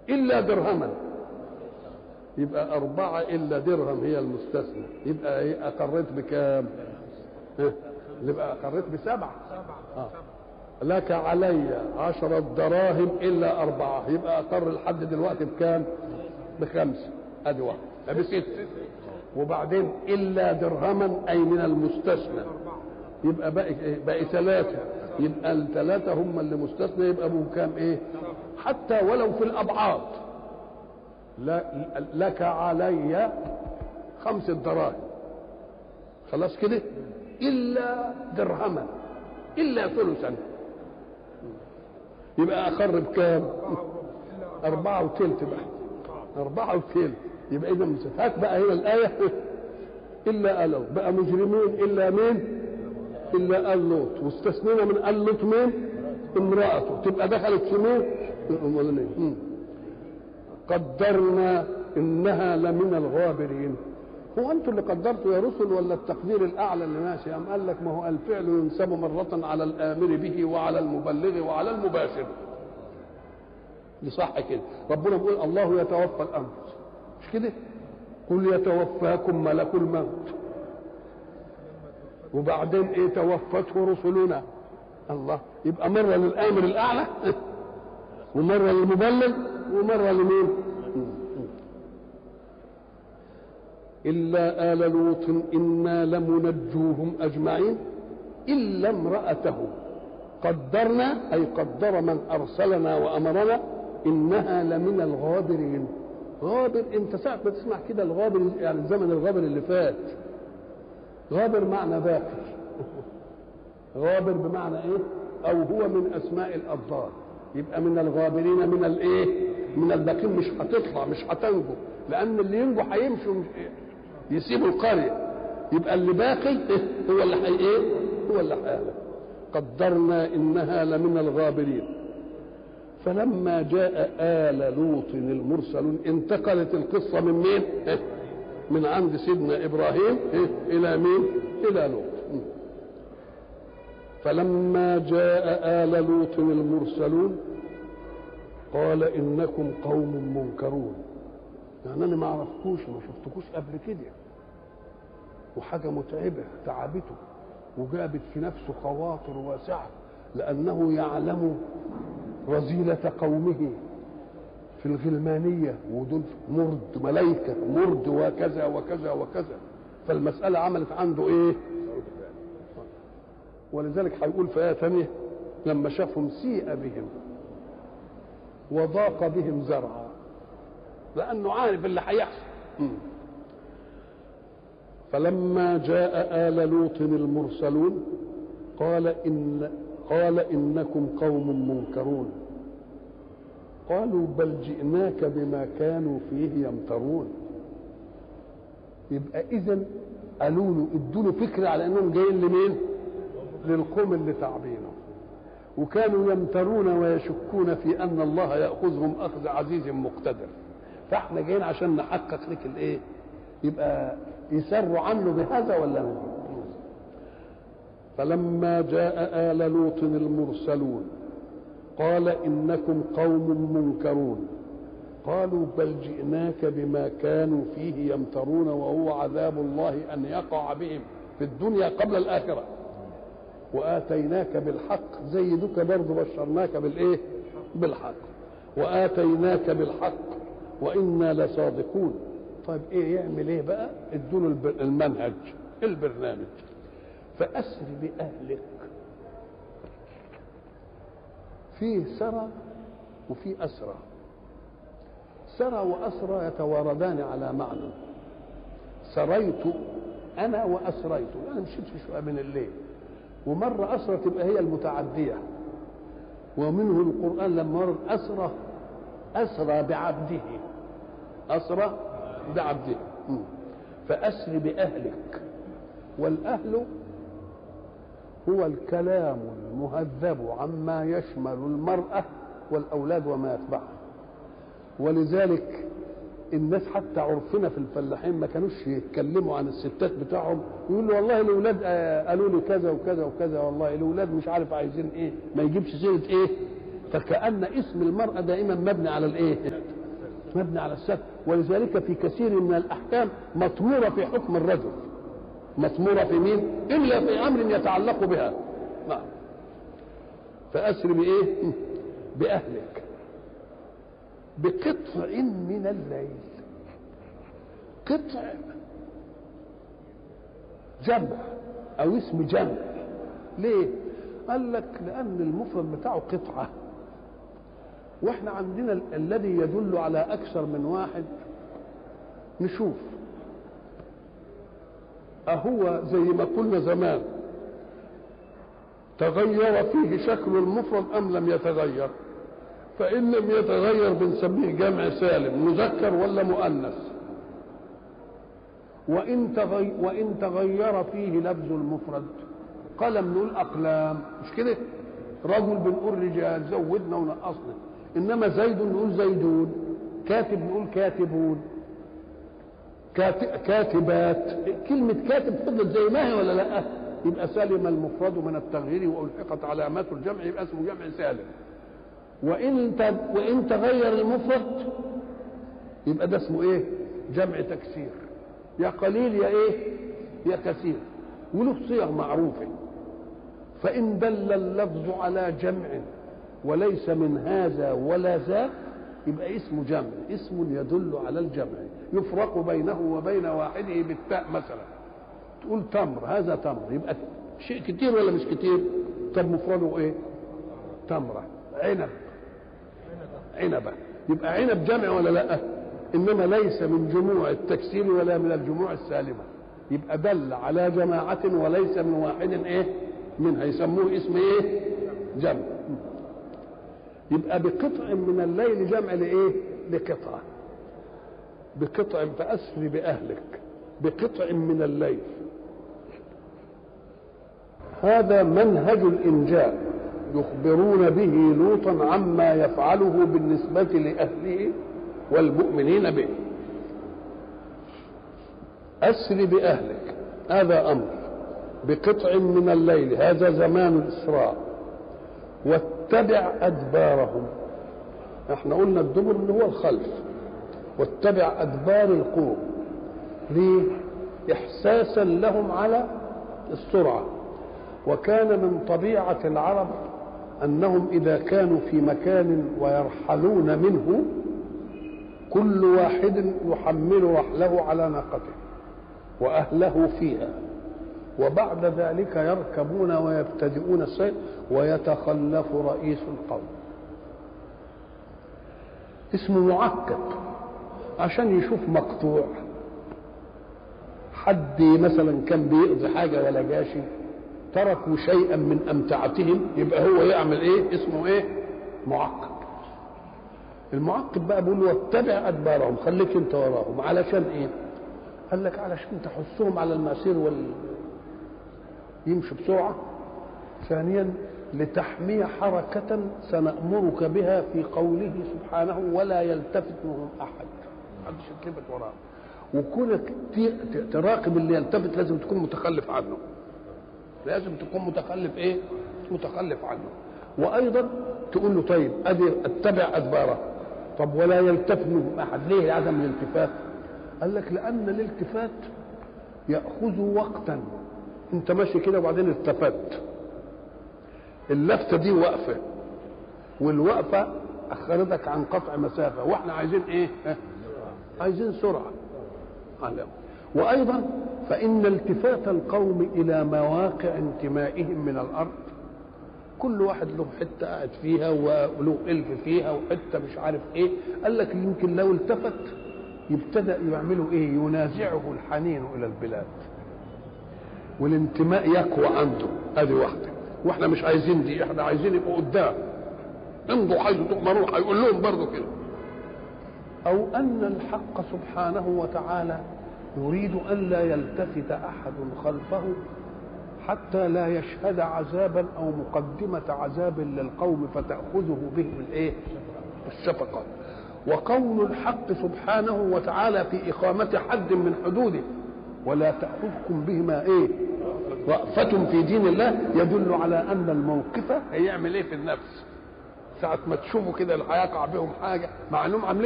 إلا درهما يبقى أربعة إلا درهم هي المستثنى يبقى إيه أقريت بكام؟ ها؟ يبقى أقريت بسبعة آه. لك علي عشرة دراهم إلا أربعة يبقى أقر لحد دلوقتي بكام؟ بخمسة أدي واحد بستة وبعدين إلا درهما أي من المستثنى يبقى باقي باقي ثلاثة يبقى الثلاثة هم اللي مستثنى يبقى ابو كام ايه؟ حتى ولو في الأبعاد لا لك علي خمس دراهم خلاص كده إلا درهما إلا ثلثا يبقى أقر بكام؟ أربعة وثلث بقى أربعة وثلث يبقى إذا هات بقى هنا الآية إلا ألو بقى مجرمين إلا مين؟ إلا آل لوط واستثنينا من آل لوط مين؟ امرأته تبقى دخلت في مين؟ الأولانية قدرنا إنها لمن الغابرين هو أنتم اللي قدرتوا يا رسل ولا التقدير الأعلى اللي ماشي أم قال لك ما هو الفعل ينسب مرة على الآمر به وعلى المبلغ وعلى المباشر دي صح كده ربنا بيقول الله يتوفى الأنفس مش كده؟ قل يتوفاكم ملك الموت وبعدين ايه توفته رسلنا الله يبقى مرة للآمر الأعلى ومرة للمبلغ ومرة لمين إلا آل لوط إنا لمنجوهم أجمعين إلا امرأته قدرنا أي قدر من أرسلنا وأمرنا إنها لمن الغابرين غابر أنت ساعة ما تسمع كده الغابر يعني زمن الغابر اللي فات غابر معنى باقي غابر بمعنى ايه او هو من اسماء الابطال يبقى من الغابرين من الايه من الباقين مش هتطلع مش هتنجو لان اللي ينجو هيمشوا مش يسيبوا القريه يبقى اللي باقي هو اللي حي ايه هو اللي هيهلك قدرنا انها لمن الغابرين فلما جاء آل لوط المرسلون انتقلت القصة من مين؟ من عند سيدنا ابراهيم الى مين الى لوط فلما جاء ال لوط المرسلون قال انكم قوم منكرون يعني انا ما اعرفكوش ما شفتكوش قبل كده وحاجه متعبه تعبته وجابت في نفسه خواطر واسعه لانه يعلم رذيله قومه في الغلمانية ودول مرد ملايكة مرد وكذا وكذا وكذا فالمسألة عملت عنده ايه ولذلك هيقول في آية ثانية لما شافهم سيء بهم وضاق بهم زرعا لأنه عارف اللي هيحصل فلما جاء آل لوط المرسلون قال إن قال إنكم قوم منكرون قالوا بل جئناك بما كانوا فيه يمترون يبقى اذا قالوا له ادوا له فكره على انهم جايين لمين؟ للقوم اللي تعبينه وكانوا يمترون ويشكون في ان الله ياخذهم اخذ عزيز مقتدر فاحنا جايين عشان نحقق لك الايه؟ يبقى يسروا عنه بهذا ولا لا؟ فلما جاء آل لوط المرسلون قال انكم قوم منكرون قالوا بل جئناك بما كانوا فيه يمترون وهو عذاب الله ان يقع بهم في الدنيا قبل الاخره واتيناك بالحق زي دوك برضه بشرناك بالايه بالحق واتيناك بالحق وانا لصادقون طيب ايه يعمل ايه بقى ادوا المنهج البرنامج فاسر باهلك فيه سرى وفي أسرى سرى وأسرى يتواردان على معنى سريت أنا وأسريت أنا مشيت في شوية من الليل ومرة أسرى تبقى هي المتعدية ومنه القرآن لما ورد أسرى أسرى بعبده أسرى بعبده فأسر بأهلك والأهل هو الكلام المهذب عما يشمل المرأة والأولاد وما يتبعها ولذلك الناس حتى عرفنا في الفلاحين ما كانوش يتكلموا عن الستات بتاعهم يقول له والله الاولاد قالوا لي كذا وكذا وكذا والله الاولاد مش عارف عايزين ايه ما يجيبش سيره ايه فكأن اسم المرأة دائما مبني على الايه مبني على الستر ولذلك في كثير من الاحكام مطموره في حكم الرجل مطموره في مين الا في امر يتعلق بها نعم فاسر بايه باهلك بقطع من الليل قطع جمع او اسم جمع ليه قال لك لان المفرد بتاعه قطعه واحنا عندنا ال- الذي يدل على اكثر من واحد نشوف اهو زي ما قلنا زمان تغير فيه شكل المفرد ام لم يتغير فان لم يتغير بنسميه جمع سالم مذكر ولا مؤنث وان تغير وان تغير فيه لفظ المفرد قلم نقول اقلام مش كده رجل بنقول رجال زودنا ونقصنا انما زيد نقول زيدون كاتب نقول كاتبون كات- كاتبات كلمة كاتب فضلت زي ما هي ولا لا يبقى سلم المفرد من التغيير والحقت علامات الجمع يبقى اسمه جمع سالم وان ت- وان تغير المفرد يبقى ده اسمه ايه جمع تكسير يا قليل يا ايه يا كثير وله صيغ معروفه فان دل اللفظ على جمع وليس من هذا ولا ذاك يبقى اسمه جمع اسم يدل على الجمع يفرق بينه وبين واحده بالتاء مثلا تقول تمر هذا تمر يبقى شيء كتير ولا مش كتير طب مفرده ايه تمره عنب عنبه يبقى عنب جمع ولا لا انما ليس من جموع التكسير ولا من الجموع السالمه يبقى دل على جماعه وليس من واحد ايه منها يسموه اسم ايه جمع يبقى بقطع من الليل جمع لايه لقطعه بقطع فاسر باهلك بقطع من الليل هذا منهج الانجاء يخبرون به لوطا عما يفعله بالنسبه لاهله والمؤمنين به اسر باهلك هذا امر بقطع من الليل هذا زمان الاسراء واتبع ادبارهم احنا قلنا الدبر اللي هو الخلف واتبع ادبار القوم ليه احساسا لهم على السرعه وكان من طبيعه العرب انهم اذا كانوا في مكان ويرحلون منه كل واحد يحمل رحله على ناقته واهله فيها وبعد ذلك يركبون ويبتدئون السير ويتخلف رئيس القوم اسمه معقب عشان يشوف مقطوع حد مثلا كان بيقضي حاجه ولا جاشي تركوا شيئا من امتعتهم يبقى هو يعمل ايه اسمه ايه معقب المعقب بقى بيقول له واتبع ادبارهم خليك انت وراهم علشان ايه قال لك علشان تحثهم على المسير وال يمشي بسرعه ثانيا لتحمي حركة سنأمرك بها في قوله سبحانه ولا يلتفت منهم أحد محدش يلتفت وراه وكونك ت- تراقب اللي يلتفت لازم تكون متخلف عنه لازم تكون متخلف ايه متخلف عنه وايضا تقول له طيب ادي اتبع ادباره طب ولا يلتفت منهم احد ليه عدم الالتفات قال لك لان الالتفات ياخذ وقتا انت ماشي كده وبعدين التفت اللفته دي وقفه والوقفه اخرتك عن قطع مسافه واحنا عايزين ايه ها؟ عايزين سرعه على وايضا فان التفات القوم الى مواقع انتمائهم من الارض كل واحد له حته قاعد فيها وله الف فيها وحته مش عارف ايه قال لك يمكن لو التفت يبتدا يعملوا ايه ينازعه الحنين الى البلاد والانتماء يقوى عنده ادي واحده واحنا مش عايزين دي احنا عايزين يبقوا قدام امضوا حيث تؤمرون هيقول لهم برضه كده او ان الحق سبحانه وتعالى يريد الا يلتفت احد خلفه حتى لا يشهد عذابا او مقدمه عذاب للقوم فتاخذه بهم الايه الشفقه وقول الحق سبحانه وتعالى في اقامه حد من حدوده ولا تاخذكم بهما ايه رأفة في دين الله يدل على ان الموقف هيعمل ايه في النفس ساعة ما تشوفوا كده اللي هيقع بهم حاجة مع انهم عاملين